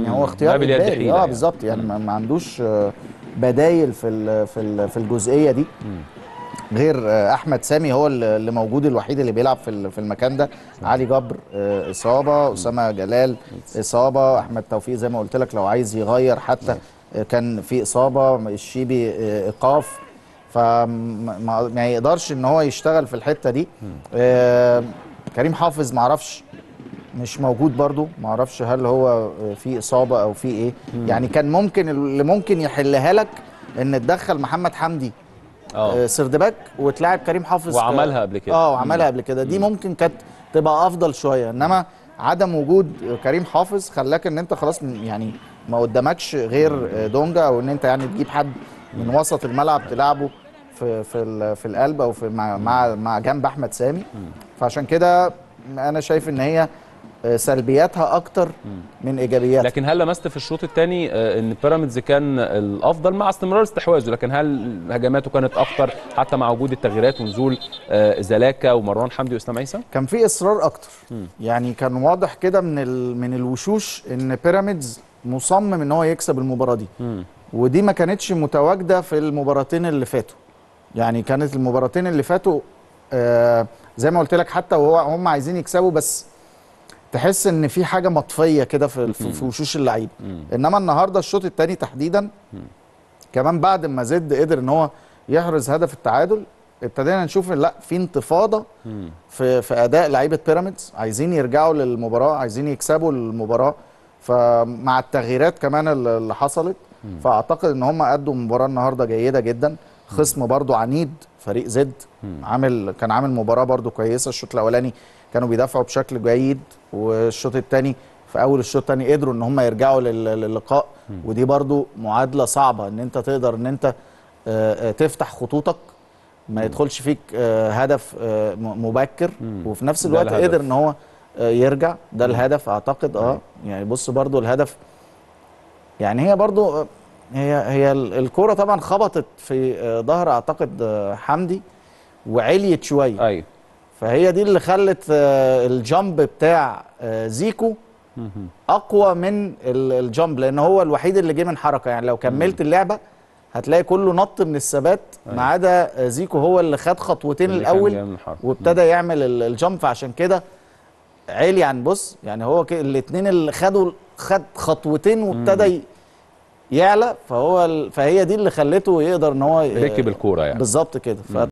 يعني هو اختيار باب اليد إجباري. حيلة اه يعني. بالظبط يعني ما ما عندوش آه، بدايل في ال- في ال- في الجزئيه دي غير آه، احمد سامي هو اللي اللي موجود الوحيد اللي بيلعب في ال- في المكان ده علي جبر آه، اصابه اسامه جلال اصابه احمد توفيق زي ما قلت لك لو عايز يغير حتى آه، كان في اصابه الشيبي آه، ايقاف فما ما يقدرش ان هو يشتغل في الحته دي آه، كريم حافظ معرفش مش موجود برضو معرفش هل هو في اصابه او في ايه يعني كان ممكن اللي ممكن يحلها لك ان تدخل محمد حمدي اه آه، سردباك وتلاعب كريم حافظ وعملها قبل كده. اه وعملها قبل كده دي ممكن كانت تبقى افضل شويه انما عدم وجود كريم حافظ خلاك ان انت خلاص م- يعني ما قدامكش غير آه، دونجا او ان انت يعني تجيب حد من وسط الملعب تلعبه في في ال- في القلب او في مع مع, مع جنب احمد سامي فعشان كده انا شايف ان هي آه، سلبياتها اكتر من ايجابياتها لكن هل لمست في الشوط الثاني ان بيراميدز كان الافضل مع استمرار استحواذه لكن هل هجماته كانت اكتر حتى مع وجود التغييرات ونزول آه، زلاكا ومروان حمدي واسلام عيسى كان في اصرار اكتر يعني كان واضح كده من ال... من الوشوش ان بيراميدز مصمم ان هو يكسب المباراه دي ودي ما كانتش متواجده في المباراتين اللي فاتوا يعني كانت المباراتين اللي فاتوا آه زي ما قلت لك حتى وهو هم عايزين يكسبوا بس تحس ان في حاجه مطفيه كده في, في, في وشوش اللعيبه انما النهارده الشوط الثاني تحديدا كمان بعد ما زد قدر ان هو يحرز هدف التعادل ابتدينا نشوف لا في انتفاضه في في اداء لعيبه بيراميدز عايزين يرجعوا للمباراه عايزين يكسبوا المباراه فمع التغييرات كمان اللي اللي حصلت فاعتقد ان هم ادوا مباراه النهارده جيده جدا خصم برضو عنيد فريق زد عامل كان عامل مباراه برضو كويسه الشوط الاولاني كانوا بيدافعوا بشكل جيد والشوط الثاني في اول الشوط الثاني قدروا ان هم يرجعوا لل- للقاء ودي برضو معادله صعبه ان انت تقدر ان انت آه، آه، تفتح خطوطك ما يدخلش فيك آه، هدف آه، م- مبكر وفي نفس ده الوقت الهدف. قدر ان هو آه، يرجع ده الهدف اعتقد اه يعني بص برضو الهدف يعني هي برضو آه، هي هي ال- الكوره طبعا خبطت في آه، ظهر اعتقد آه، حمدي وعليت شويه ايوه فهي دي اللي خلت آه، الجامب بتاع آه، زيكو اقوى من ال- الجامب لان هو الوحيد اللي جه من حركه يعني لو كملت اللعبه هتلاقي كله نط من الثبات ما عدا آه، زيكو هو اللي خد خطوتين اللي كان الاول جاي من الحركة. وابتدى يعمل ال- الجامب فعشان كده عالي عن بص يعني هو الاثنين اللي خدوا خد خطوتين وابتدى ي- يعلى فهو ال- فهي دي اللي خلته يقدر ان هو ي- ركب الكوره يعني بالظبط كده